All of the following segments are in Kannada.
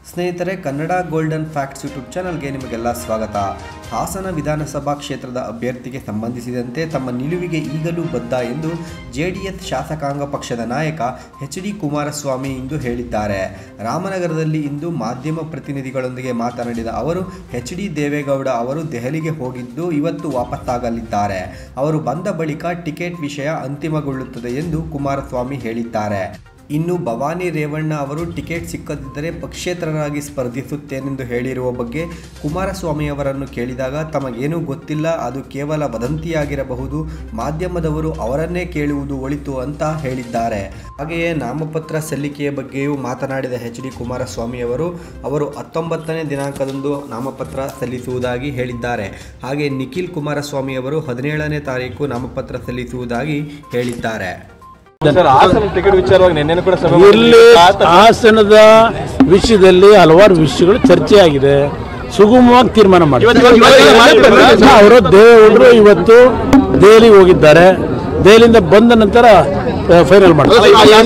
ಸ್ನೇಹಿತರೆ ಕನ್ನಡ ಗೋಲ್ಡನ್ ಫ್ಯಾಕ್ಟ್ಸ್ ಯೂಟ್ಯೂಬ್ ಚಾನಲ್ಗೆ ನಿಮಗೆಲ್ಲ ಸ್ವಾಗತ ಹಾಸನ ವಿಧಾನಸಭಾ ಕ್ಷೇತ್ರದ ಅಭ್ಯರ್ಥಿಗೆ ಸಂಬಂಧಿಸಿದಂತೆ ತಮ್ಮ ನಿಲುವಿಗೆ ಈಗಲೂ ಬದ್ಧ ಎಂದು ಜೆಡಿಎಸ್ ಶಾಸಕಾಂಗ ಪಕ್ಷದ ನಾಯಕ ಎಚ್ ಡಿ ಕುಮಾರಸ್ವಾಮಿ ಇಂದು ಹೇಳಿದ್ದಾರೆ ರಾಮನಗರದಲ್ಲಿ ಇಂದು ಮಾಧ್ಯಮ ಪ್ರತಿನಿಧಿಗಳೊಂದಿಗೆ ಮಾತನಾಡಿದ ಅವರು ಎಚ್ ಡಿ ದೇವೇಗೌಡ ಅವರು ದೆಹಲಿಗೆ ಹೋಗಿದ್ದು ಇವತ್ತು ವಾಪಸ್ಸಾಗಲಿದ್ದಾರೆ ಅವರು ಬಂದ ಬಳಿಕ ಟಿಕೆಟ್ ವಿಷಯ ಅಂತಿಮಗೊಳ್ಳುತ್ತದೆ ಎಂದು ಕುಮಾರಸ್ವಾಮಿ ಹೇಳಿದ್ದಾರೆ ಇನ್ನು ಭವಾನಿ ರೇವಣ್ಣ ಅವರು ಟಿಕೆಟ್ ಸಿಕ್ಕದಿದ್ದರೆ ಪಕ್ಷೇತರರಾಗಿ ಸ್ಪರ್ಧಿಸುತ್ತೇನೆಂದು ಹೇಳಿರುವ ಬಗ್ಗೆ ಕುಮಾರಸ್ವಾಮಿ ಅವರನ್ನು ಕೇಳಿದಾಗ ತಮಗೇನೂ ಗೊತ್ತಿಲ್ಲ ಅದು ಕೇವಲ ವದಂತಿಯಾಗಿರಬಹುದು ಮಾಧ್ಯಮದವರು ಅವರನ್ನೇ ಕೇಳುವುದು ಒಳಿತು ಅಂತ ಹೇಳಿದ್ದಾರೆ ಹಾಗೆಯೇ ನಾಮಪತ್ರ ಸಲ್ಲಿಕೆಯ ಬಗ್ಗೆಯೂ ಮಾತನಾಡಿದ ಎಚ್ ಡಿ ಕುಮಾರಸ್ವಾಮಿ ಅವರು ಅವರು ಹತ್ತೊಂಬತ್ತನೇ ದಿನಾಂಕದಂದು ನಾಮಪತ್ರ ಸಲ್ಲಿಸುವುದಾಗಿ ಹೇಳಿದ್ದಾರೆ ಹಾಗೆ ನಿಖಿಲ್ ಕುಮಾರಸ್ವಾಮಿ ಅವರು ಹದಿನೇಳನೇ ತಾರೀಕು ನಾಮಪತ್ರ ಸಲ್ಲಿಸುವುದಾಗಿ ಹೇಳಿದ್ದಾರೆ ಸರ್ ಹಾಸನ ಟಿಕೆಟ್ ವಿಚಾರವಾಗಿ ನಿನ್ನೆ ಕೂಡ ಸಭೆ ಇಲ್ಲಿ ಹಾಸನದ ವಿಷಯದಲ್ಲಿ ಹಲವಾರು ವಿಷಯಗಳು ಚರ್ಚೆ ಆಗಿದೆ ಸುಗಮವಾಗಿ ತೀರ್ಮಾನ ಮಾಡ್ತಾರೆ ಅವರು ದೇವೇಗೌಡರು ಇವತ್ತು ದೆಹಲಿಗೆ ಹೋಗಿದ್ದಾರೆ ದೆಹಲಿಯಿಂದ ಬಂದ ನಂತರ ಫೈನಲ್ ಮಾಡ್ತಾರೆ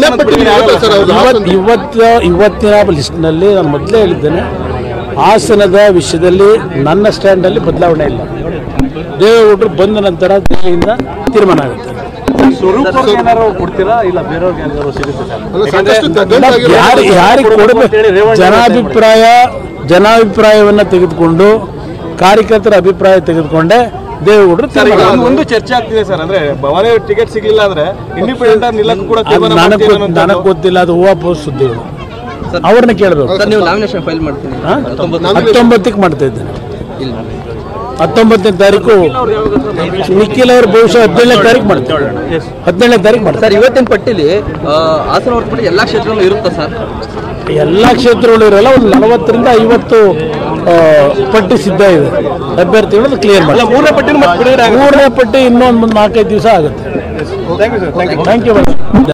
ಇವತ್ತು ಇವತ್ತು ಇವತ್ತಿನ ಲಿಸ್ಟ್ನಲ್ಲಿ ನಾನು ಮೊದಲೇ ಹೇಳಿದ್ದೇನೆ ಹಾಸನದ ವಿಷಯದಲ್ಲಿ ನನ್ನ ಸ್ಟ್ಯಾಂಡಲ್ಲಿ ಬದಲಾವಣೆ ಇಲ್ಲ ದೇವೇಗೌಡರು ಬಂದ ನಂತರ ದೆಹಲಿಯಿಂದ ತೀರ್ಮಾನ ಆಗುತ್ತೆ ಸ್ವರೂಪ ಏನಾರು ಕೊಡ್ತೀರಾ ಇಲ್ಲ ಬೇರೆಯವ್ರಿಗೆ ಏನಾದ್ರು ಸಿಗುತ್ತೆ ಸರ್ ಯಾರು ಯಾರಿಗೆ ಕೊಡಬೇಕು ಜನಾಭಿಪ್ರಾಯ ಜನಾಭಿಪ್ರಾಯವನ್ನ ತೆಗೆದುಕೊಂಡು ಕಾರ್ಯಕರ್ತರ ಅಭಿಪ್ರಾಯ ತೆಗೆದುಕೊಂಡೇ ದೇವೇಗೌಡರು ಸರ್ ಈಗ ತೀರ್ಮಾನ ಒಂದು- ಒಂದು ಚರ್ಚೆ ಆಗ್ತಿದೆ ಸರ್ ಅಂದ್ರೆ ಭವಾನಿ ಟಿಕೆಟ್ ಸಿಗ್ಲಿಲ್ಲ ಅಂದ್ರೆ ಇಂಡಿಪೆಂಡೆಂಟ್ ಆಗಿ ನಿಲ್ಲಕ್ಕೂ ಕೂಡ ಅದು ತೀರ್ಮಾನ ನನಗೆ ಮಾಡ್ತೀವಿ ಗೊತ್ತ- ಅನ್ನೋಂಥದ್ದು. ನನಗೆ ಗೊತ್ತಿಲ್ಲ ಅದು ಹೂವಾಪೋ ಸುದ್ದಿಗಳು ಅವ್ರನ್ನ ಕೇಳಬೇಕು ಸರ್ ನೀವು ನಾಮಿನೇಷನ್ ಫೈಲ್ ಮಾಡ್ತೀನಿ ಹಾ? ಹತ್ತೊಂಬತ್ತಕ್ಕೆ ಮಾಡ್ತಾ ಇದ್ದೇನೆ ಹತ್ತೊಂಬತ್ತನೇ ತಾರೀಕು ನಿಖಿಲ್ ಅವರು ಬಹುಶಃ ಹದಿನೇಳನೇ ತಾರೀಕು ಮಾಡ್ತಾರೆ ಹದಿನೇಳನೇ ತಾರೀಕು ಮಾಡ್ತಾರೆ ಸರ್ ಇವತ್ತಿನ ಪಟ್ಟಿಲಿ ಆ, ಹಾಸನ ಹೊರತುಪಡಿಸಿ ಎಲ್ಲಾ ಕ್ಷೇತ್ರಗಳು ಇರುತ್ತಾ ಸರ್ ಎಲ್ಲ ಕ್ಷೇತ್ರಗಳು ಇರಲ್ಲ ಒಂದು ನಲವತ್ತರಿಂದ ಐವತ್ತು ಆ, ಪಟ್ಟಿ ಸಿದ್ಧ ಇದೆ ಅಭ್ಯರ್ಥಿಗಳು ಕ್ಲಿಯರ್ ಮಾಡಿ ಮೂರನೇ ಪಟ್ಟಿನ ಮತ್ತೆ ಬಿಡುಗಡೆ ಆಗುತ್ತೆ. ಮೂರನೇ ಪಟ್ಟಿ ಇನ್ನೊಂದು ನಾಲ್ಕೈದು ದಿವಸ ಆಗುತ್ತೆ Thank you, sir. Thank you. Thank you